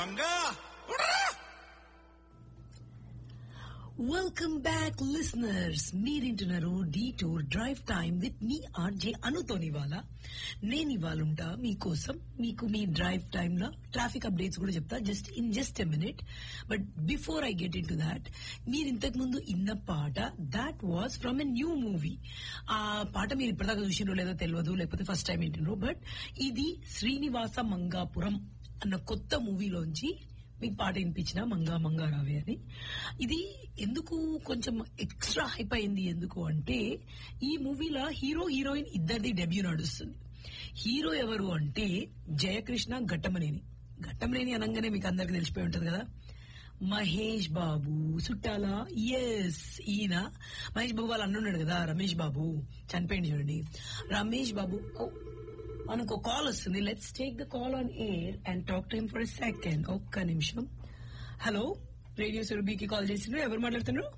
Manga welcome back listeners మీరింటున్నారు detour drive time with మీ RJ అనుతోని ఇవాళ నేను ఇవాళ ఉంటా మీకోసం మీకు మీ డ్రైవ్ టైమ్ లో ట్రాఫిక్ అప్డేట్స్ కూడా చెప్తా just in just a minute but before I get into that మీరు ఇంతకు ముందు ఇన్న పాట that was from a new movie ఆ పాట మీరు ఇప్పటిదాకా చూసినో లేదో తెలియదు లేకపోతే ఫస్ట్ టైం వింటున్నారు బట్ ఇది శ్రీనివాస మంగాపురం అన్న కొత్త మూవీలోంచి మీకు పాట వినిపించిన మంగా మంగా రావే అని ఇది ఎందుకు కొంచెం ఎక్స్ట్రా హైప్ అయింది ఎందుకు అంటే ఈ మూవీలో హీరో హీరోయిన్ ఇద్దరిది డెబ్యూ నడుస్తుంది హీరో ఎవరు అంటే జయకృష్ణ ఘట్టమనేని ఘట్టమనేని అనగానే మీకు అందరికి తెలిసిపోయి ఉంటది కదా మహేష్ బాబు చుట్టాల ఎస్ ఈయన మహేష్ బాబు వాళ్ళు అన్నున్నాడు కదా రమేష్ బాబు చనిపోయింది చూడండి రమేష్ బాబు ఓ, మనకు కాల్ వస్తుంది let's take the call on air and talk to him for second ఒక్క నిమిషం హలో రేడియో సురభికి కాల్ చేసిండ్రు ఎవరు మాట్లాడుతున్నారు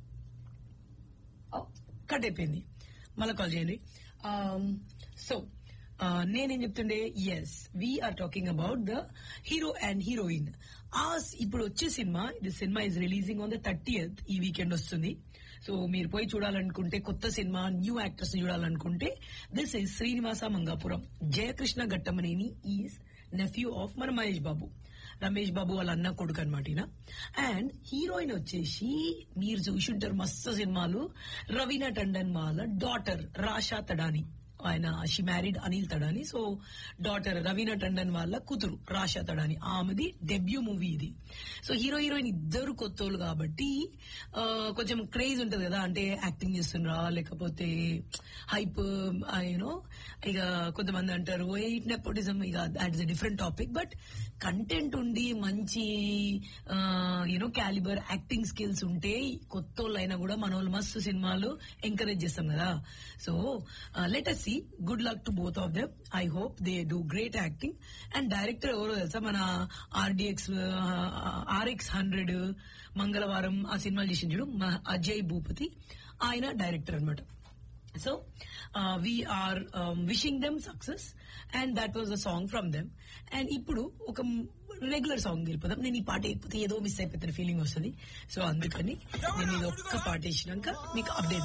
కట్ అయిపోయింది మళ్ళీ కాల్ చేయండి సో నేనేం చెప్తుండే as we are talking about the hero and heroine ఆ స్- ఇప్పుడు వచ్చే సినిమా ఇది సినిమా is releasing on the thirtieth ఈ వీకెండ్ వస్తుంది సో మీరు పోయి చూడాలనుకుంటే కొత్త సినిమా న్యూ యాక్టర్స్ చూడాలనుకుంటే this is Srinivasa Mangapuram Jayakrishna Ghattamaneni is nephew of మన మహేష్ బాబు రమేష్ బాబు వాళ్ళ అన్న కొడుకు అనమాట ఈయన అండ్ హీరోయిన్ వచ్చేసి మీరు చూసి ఉంటారు మస్తు సినిమాలు రవీనా టండన్ వాళ్ళ డాటర్ రాషా తడాని ఆయన she married Anil Thadani so daughter Raveena Tandon వాళ్ళ కూతురు రాషా తడాని ఆమెది డెబ్యూ మూవీ ఇది సో హీరో హీరోయిన్ ఇద్దరు కొత్తోళ్ళు కాబట్టి ఆ, కొంచెం క్రేజ్ ఉంటది కదా అంటే యాక్టింగ్ చేస్తుండ్రా లేకపోతే హైప్ యూనో ఇక కొంతమంది అంటారు ఎయిట్ నెపోటిజం ఇక that is different topic but content ఉండి మంచి యూనో క్యాలిబర్ యాక్టింగ్ స్కిల్స్ ఉంటే కొత్త అయినా కూడా మన వాళ్ళు మస్తు సినిమాలు ఎంకరేజ్ చేస్తాం కదా so let us see good luck to both of them I hope they do great acting and director ఎవరో తెలుసా మన ఆర్డిఎక్స్ ఆర్ఎక్స్ హండ్రెడ్ మంగళవారం ఆ సినిమాలు చేసింది చూడు మ- అజయ్ భూపతి ఆయన డైరెక్టర్ అన్నమాట so we are wishing them success and that was a song from them and ఇప్పుడు ఒక రెగ్యులర్ సాంగ్ వెళ్ళిపోదాం నేను ఈ పాట అయిపోతే ఏదో మిస్ అయిపోతున్న ఫీలింగ్ వస్తుంది సో అందుకని నేను ఇది ఒక్క పాట వేసినాక మీకు అప్డేట్